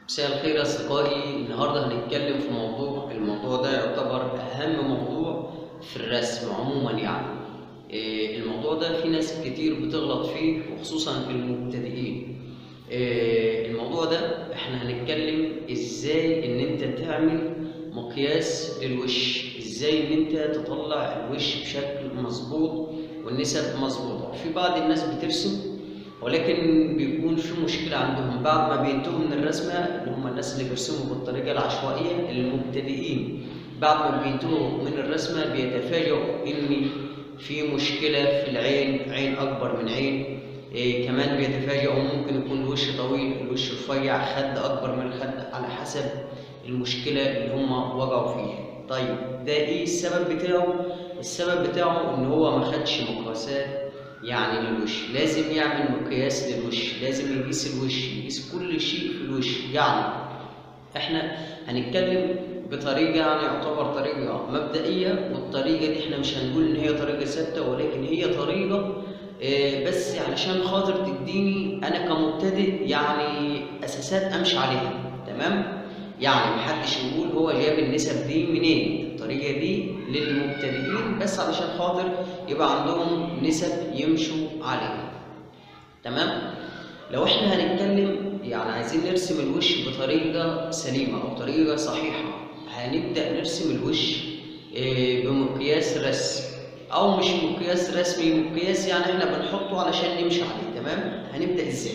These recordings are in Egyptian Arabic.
مساء الخير يا أصدقائي النهاردة هنتكلم في موضوع الموضوع ده يعتبر أهم موضوع في الرسم عموما يعني إيه، الموضوع ده في ناس كتير بتغلط فيه وخصوصا في المبتدئين إيه، الموضوع ده احنا هنتكلم ازاي ان انت تعمل مقياس للوش ازاي ان انت تطلع الوش بشكل مظبوط والنسب مظبوطة في بعض الناس بترسم ولكن بيكون في مشكلة عندهم بعد ما بينتهوا من الرسمة اللي هم الناس اللي بيرسموا بالطريقة العشوائية المبتدئين بعد ما بينتهوا من الرسمة بيتفاجئوا إن في مشكلة في العين عين أكبر من عين إيه كمان بيتفاجئوا ممكن يكون الوش طويل الوش رفيع خد أكبر من الخد على حسب المشكلة اللي هم وقعوا فيها طيب ده إيه السبب بتاعه؟ السبب بتاعه إن هو ما خدش مقاسات يعني للوش لازم يعمل مقياس للوش لازم يقيس الوش يقيس كل شيء في الوش يعني احنا هنتكلم بطريقة يعني يعتبر طريقة مبدئية والطريقة دي احنا مش هنقول ان هي طريقة ثابتة ولكن هي طريقة آه، بس علشان خاطر تديني انا كمبتدئ يعني اساسات امشي عليها تمام يعني محدش يقول هو جاب النسب دي منين الطريقة دي للمبتدئين بس علشان خاطر يبقى عندهم نسب يمشوا عليها تمام لو احنا هنتكلم يعني عايزين نرسم الوش بطريقة سليمة أو طريقة صحيحة هنبدأ نرسم الوش آه، بمقياس رسم أو مش مقياس رسمي مقياس يعني احنا بنحطه علشان نمشي عليه تمام هنبدأ ازاي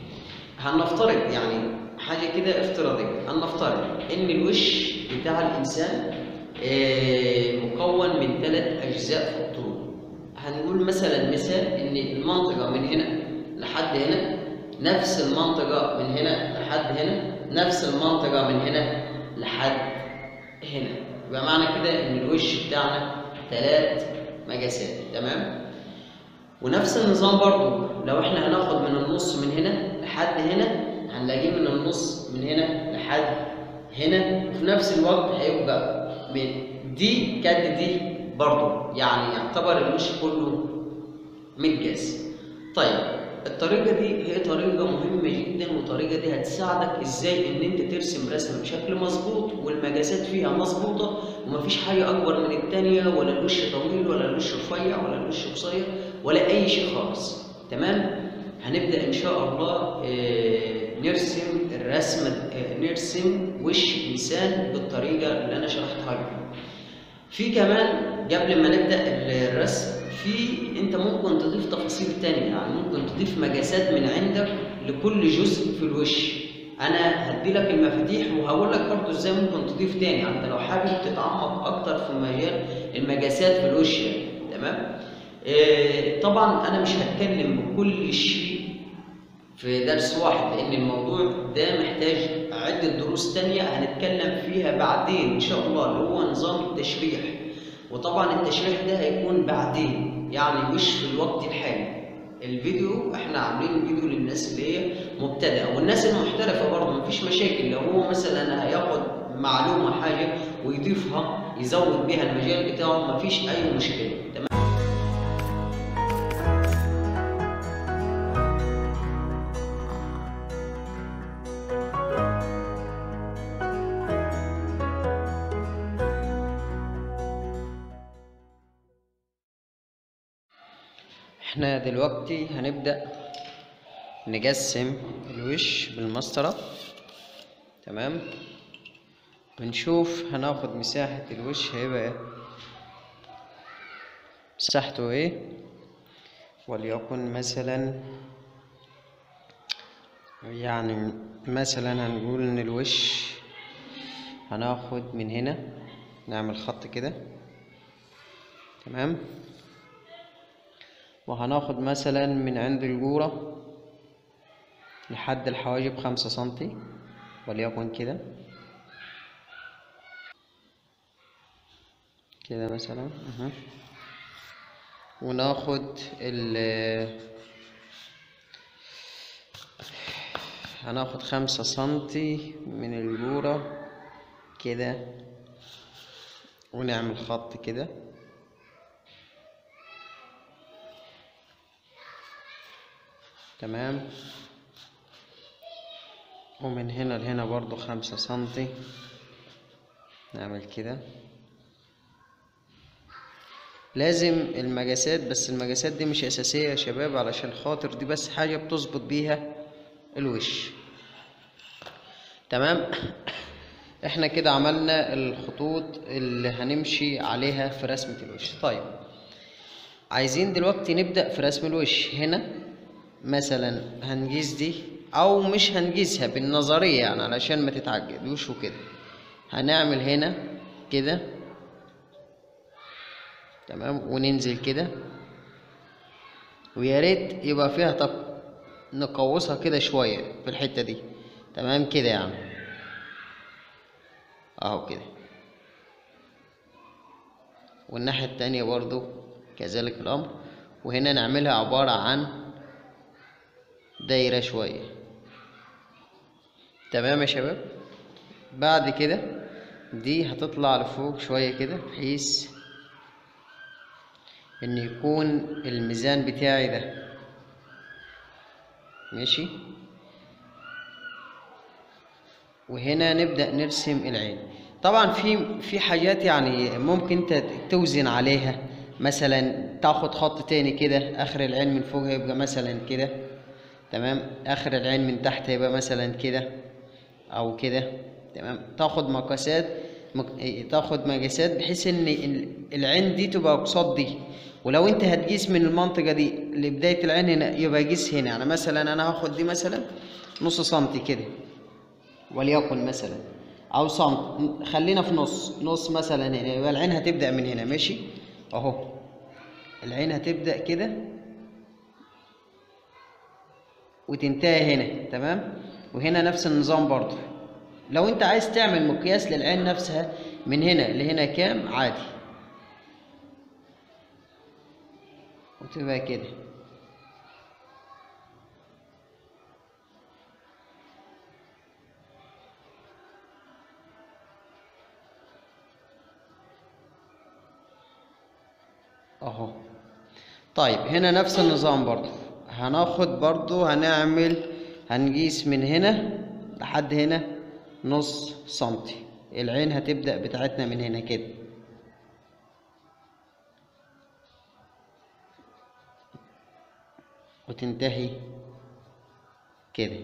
هنفترض يعني حاجة كده افتراضية هنفترض إن الوش بتاع الإنسان آه، مكون من ثلاث أجزاء في الطول هنقول مثلا مثال إن المنطقة من هنا لحد هنا نفس المنطقة من هنا لحد هنا نفس المنطقة من هنا لحد هنا يبقى معنى كده إن الوش بتاعنا ثلاث مقاسات تمام ونفس النظام برضو لو احنا هناخد من النص من هنا لحد هنا هنلاقيه من النص من هنا لحد هنا وفي نفس الوقت هيبقى من دي كد دي برضو يعني يعتبر الوش كله متجاز طيب الطريقة دي هي طريقة مهمة جدا والطريقة دي هتساعدك ازاي ان انت ترسم رسمة بشكل مظبوط والمقاسات فيها مظبوطة ومفيش حاجة اكبر من التانية ولا الوش طويل ولا الوش رفيع ولا الوش قصير ولا اي شيء خالص تمام هنبدأ ان شاء الله آه، نرسم الرسمة آه، نرسم وش انسان بالطريقة اللي انا شرحتها لكم في كمان قبل ما نبدأ الرسم في انت ممكن تضيف تفاصيل تانية يعني ممكن تضيف مقاسات من عندك لكل جزء في الوش انا هدي لك المفاتيح وهقول لك برضه ازاي ممكن تضيف تاني يعني انت لو حابب تتعمق اكتر في مجال المقاسات في الوش يعني. تمام آه طبعا انا مش هتكلم بكل شيء في درس واحد لان الموضوع ده محتاج عدة دروس تانية هنتكلم فيها بعدين ان شاء الله اللي هو نظام التشريح وطبعا التشريح ده هيكون بعدين يعني مش في الوقت الحالي الفيديو احنا عاملين فيديو للناس اللي هي مبتدئه والناس المحترفه برضه مفيش مشاكل لو هو مثلا هياخد معلومه حاجه ويضيفها يزود بيها المجال بتاعه مفيش اي مشكله تمام احنا دلوقتي هنبدأ نقسم الوش بالمسطرة تمام بنشوف هناخد مساحة الوش هيبقى ايه مساحته ايه وليكن مثلا يعني مثلا هنقول ان الوش هناخد من هنا نعمل خط كده تمام وهناخد مثلا من عند الجورة لحد الحواجب خمسة سنتي وليكن كده كده مثلا اها وناخد ال هناخد خمسة سنتي من الجورة كده ونعمل خط كده تمام ومن هنا لهنا برضو خمسة سنتي نعمل كده لازم المقاسات بس المقاسات دي مش أساسية يا شباب علشان خاطر دي بس حاجة بتظبط بيها الوش تمام احنا كده عملنا الخطوط اللي هنمشي عليها في رسمة الوش طيب عايزين دلوقتي نبدأ في رسم الوش هنا مثلا هنجيز دي او مش هنجيزها بالنظرية يعني علشان ما تتعجبوش وكده هنعمل هنا كده تمام وننزل كده ويا ريت يبقى فيها تق... نقوسها كده شوية في الحتة دي تمام كده يعني اهو كده والناحية التانية برضو كذلك الأمر وهنا نعملها عبارة عن دايرة شوية تمام يا شباب بعد كده دي هتطلع لفوق شوية كده بحيث ان يكون الميزان بتاعي ده ماشي وهنا نبدأ نرسم العين طبعا في في حاجات يعني ممكن انت توزن عليها مثلا تاخد خط تاني كده اخر العين من فوق هيبقى مثلا كده تمام اخر العين من تحت هيبقى مثلا كده او كده تمام تاخد مقاسات مك... تاخد مقاسات بحيث ان ال- العين دي تبقى قصاد دي ولو انت هتقيس من المنطقة دي لبداية العين هنا يبقى قيس هنا يعني مثلا انا هاخد دي مثلا نص سنتي كده وليكن مثلا او سنت خلينا في نص نص مثلا هنا يبقى العين هتبدأ من هنا ماشي اهو العين هتبدأ كده وتنتهي هنا تمام وهنا نفس النظام برضو لو انت عايز تعمل مقياس للعين نفسها من هنا لهنا كام عادي وتبقى كده اهو طيب هنا نفس النظام برضو هناخد برضو هنعمل هنقيس من هنا لحد هنا نص سنتي العين هتبدأ بتاعتنا من هنا كده وتنتهي كده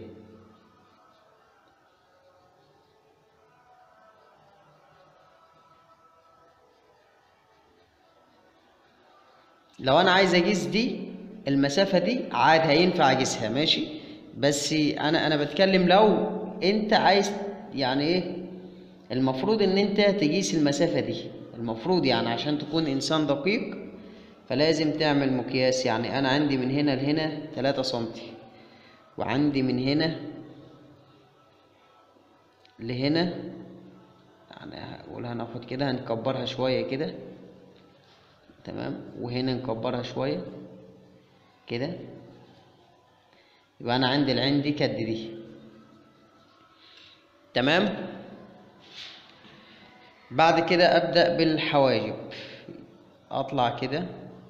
لو انا عايز اقيس دي المسافة دي عاد هينفع اقيسها ماشي بس انا انا بتكلم لو انت عايز يعني ايه المفروض ان انت تقيس المسافة دي المفروض يعني عشان تكون انسان دقيق فلازم تعمل مقياس يعني انا عندي من هنا لهنا 3 سنتي وعندي من هنا لهنا يعني هقول هناخد كده هنكبرها شوية كده تمام وهنا نكبرها شوية كده يبقى انا عندي العين دي كد دي تمام بعد كده ابدا بالحواجب اطلع كده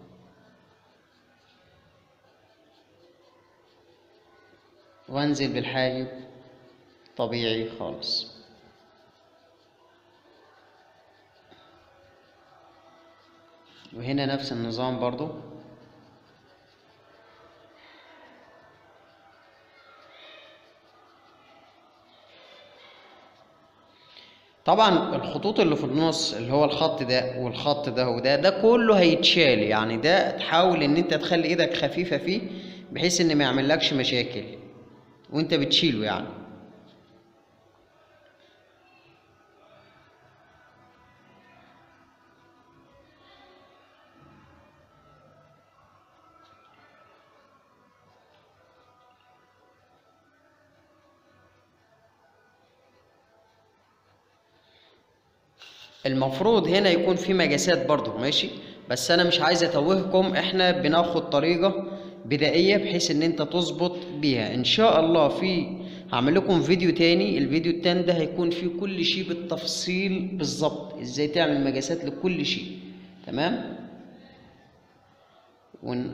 وانزل بالحاجب طبيعي خالص وهنا نفس النظام برضو طبعا الخطوط اللي في النص اللي هو الخط ده والخط ده وده ده كله هيتشال يعني ده تحاول ان انت تخلي ايدك خفيفة فيه بحيث ان ما يعملكش مشاكل وانت بتشيله يعني المفروض هنا يكون في مقاسات برضو ماشي بس انا مش عايز اتوهكم احنا بناخد طريقة بدائية بحيث ان انت تظبط بيها ان شاء الله في هعمل لكم فيديو تاني الفيديو التاني ده هيكون فيه كل شيء بالتفصيل بالظبط ازاي تعمل مقاسات لكل شيء تمام ون...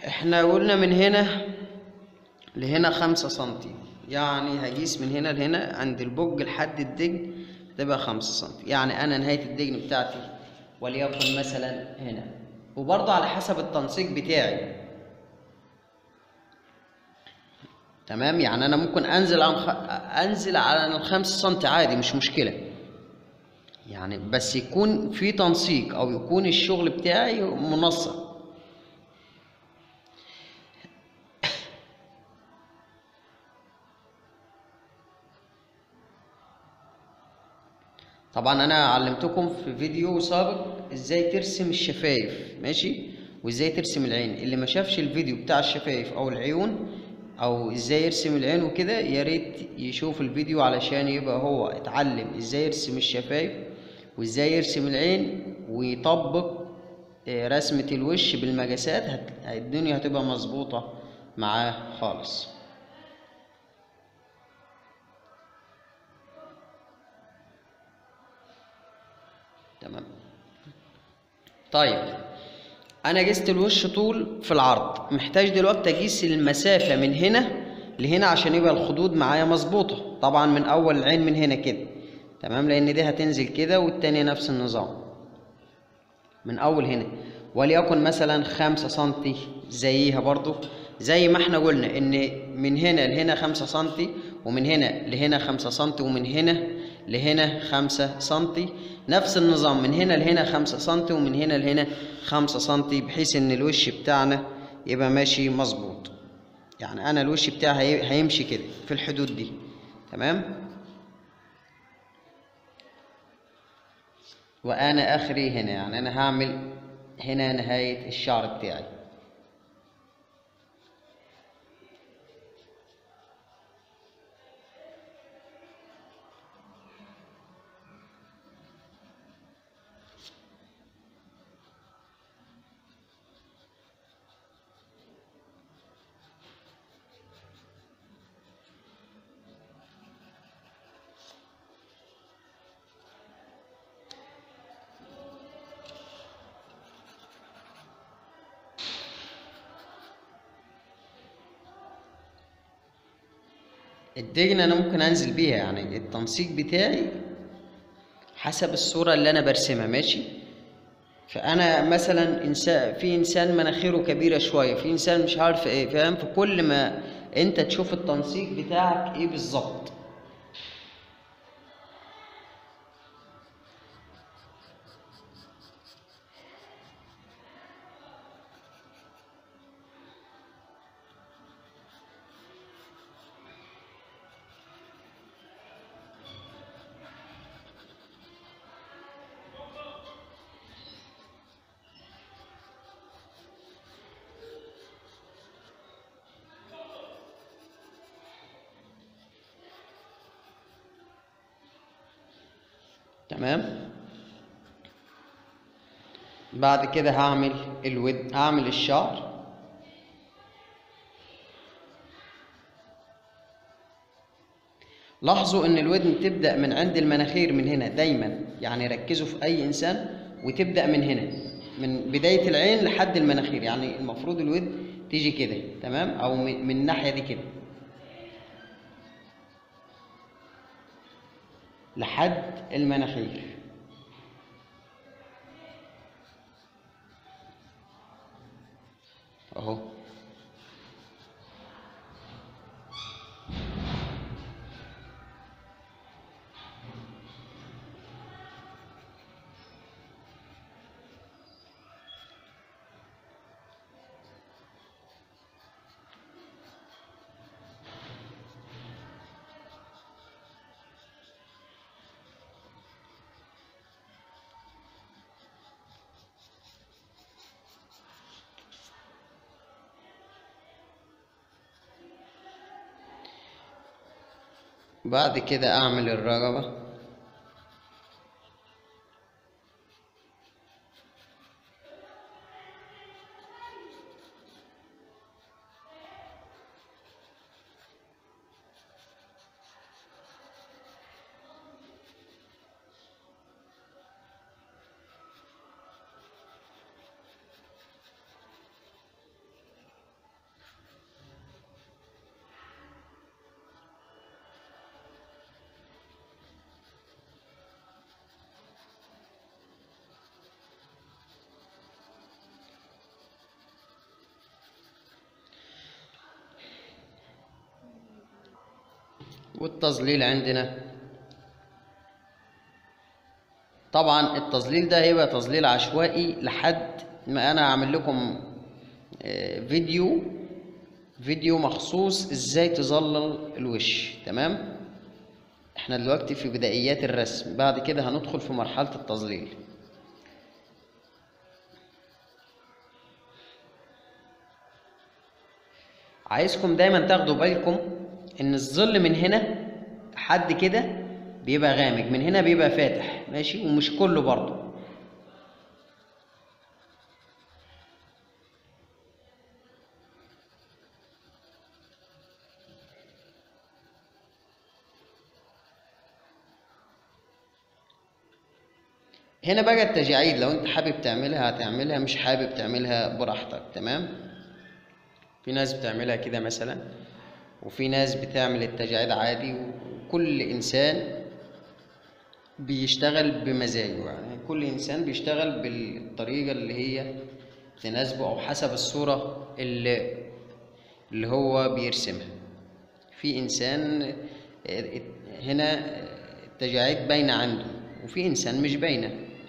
احنا قلنا من هنا لهنا خمسة سنتي يعني هقيس من هنا لهنا عند البوج لحد الدجن تبقى خمسة سنتي يعني انا نهاية الدجن بتاعتي وليكن مثلا هنا وبرضه على حسب التنسيق بتاعي تمام يعني انا ممكن انزل عن خ... انزل على الخمسة سنتي عادي مش مشكلة يعني بس يكون في تنسيق او يكون الشغل بتاعي منسق طبعا انا علمتكم في فيديو سابق ازاي ترسم الشفايف ماشي وازاي ترسم العين اللي ما شافش الفيديو بتاع الشفايف او العيون او ازاي يرسم العين وكده يا ريت يشوف الفيديو علشان يبقى هو اتعلم ازاي يرسم الشفايف وازاي يرسم العين ويطبق آه، رسمة الوش بالمقاسات هت... الدنيا هتبقى مظبوطة معاه خالص تمام طيب انا قست الوش طول في العرض محتاج دلوقتي اقيس المسافة من هنا لهنا عشان يبقى الخدود معايا مظبوطة طبعا من اول العين من هنا كده تمام لان دي هتنزل كده والتانية نفس النظام من اول هنا وليكن مثلا خمسة سنتي زيها برضو زي ما احنا قلنا ان من هنا لهنا خمسة سنتي ومن هنا لهنا خمسة سنتي ومن هنا لهنا خمسة سنتي نفس النظام من هنا لهنا خمسة سنتي ومن هنا لهنا خمسة سنتي بحيث ان الوش بتاعنا يبقى ماشي مظبوط يعني انا الوش بتاعي هي- هيمشي كده في الحدود دي تمام وانا اخري هنا يعني انا هعمل هنا نهاية الشعر بتاعي الدجن انا ممكن انزل بيها يعني التنسيق بتاعي حسب الصورة اللي انا برسمها ماشي فانا مثلا انسان في انسان مناخيره كبيرة شوية في انسان مش عارف ايه فاهم فكل ما انت تشوف التنسيق بتاعك ايه بالظبط تمام بعد كده هعمل الود هعمل الشعر لاحظوا ان الودن تبدأ من عند المناخير من هنا دايما يعني ركزوا في اي انسان وتبدأ من هنا من بداية العين لحد المناخير يعني المفروض الود تيجي كده تمام او من من الناحية دي كده لحد المناخير اهو بعد كده اعمل الرقبة والتظليل عندنا طبعا التظليل ده هيبقى تظليل عشوائي لحد ما انا اعمل لكم آه، فيديو فيديو مخصوص ازاي تظلل الوش تمام احنا دلوقتي في بدايات الرسم بعد كده هندخل في مرحلة التظليل عايزكم دايما تاخدوا بالكم ان الظل من هنا حد كده بيبقى غامق من هنا بيبقى فاتح ماشي ومش كله برضه هنا بقى التجاعيد لو انت حابب تعملها هتعملها مش حابب تعملها براحتك تمام في ناس بتعملها كده مثلا وفي ناس بتعمل التجاعيد عادي وكل انسان بيشتغل بمزاجه يعني كل انسان بيشتغل بالطريقه اللي هي تناسبه او حسب الصوره اللي اللي هو بيرسمها في انسان هنا التجاعيد باينه عنده وفي انسان مش باينه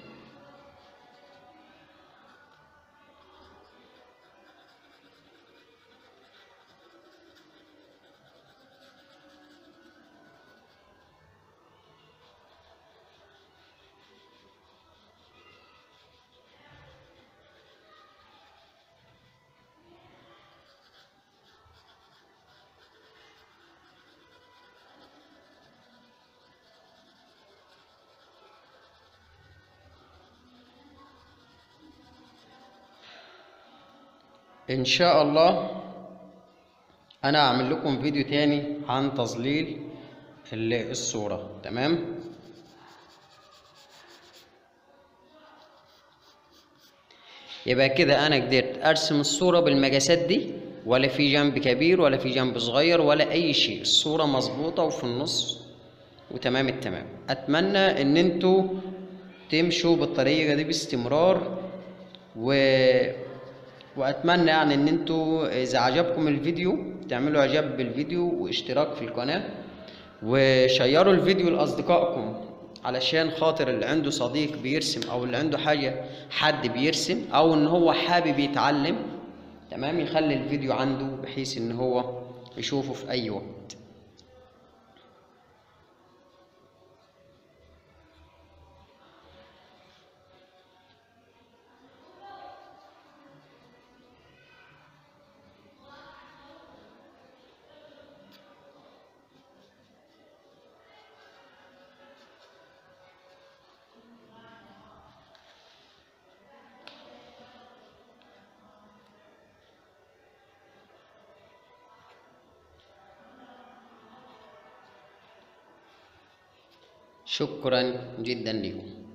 ان شاء الله انا هعمل لكم فيديو تاني عن تظليل ال- الصورة تمام يبقى كده انا قدرت ارسم الصورة بالمقاسات دي ولا في جنب كبير ولا في جنب صغير ولا اي شيء الصورة مظبوطة وفي النص وتمام التمام اتمنى ان انتوا تمشوا بالطريقة دي باستمرار و واتمنى يعني ان انتوا اذا عجبكم الفيديو تعملوا اعجاب بالفيديو واشتراك في القناة وشيروا الفيديو لاصدقائكم علشان خاطر اللي عنده صديق بيرسم او اللي عنده حاجة حد بيرسم او ان هو حابب يتعلم تمام يخلي الفيديو عنده بحيث ان هو يشوفه في اي وقت شكرا جدا لكم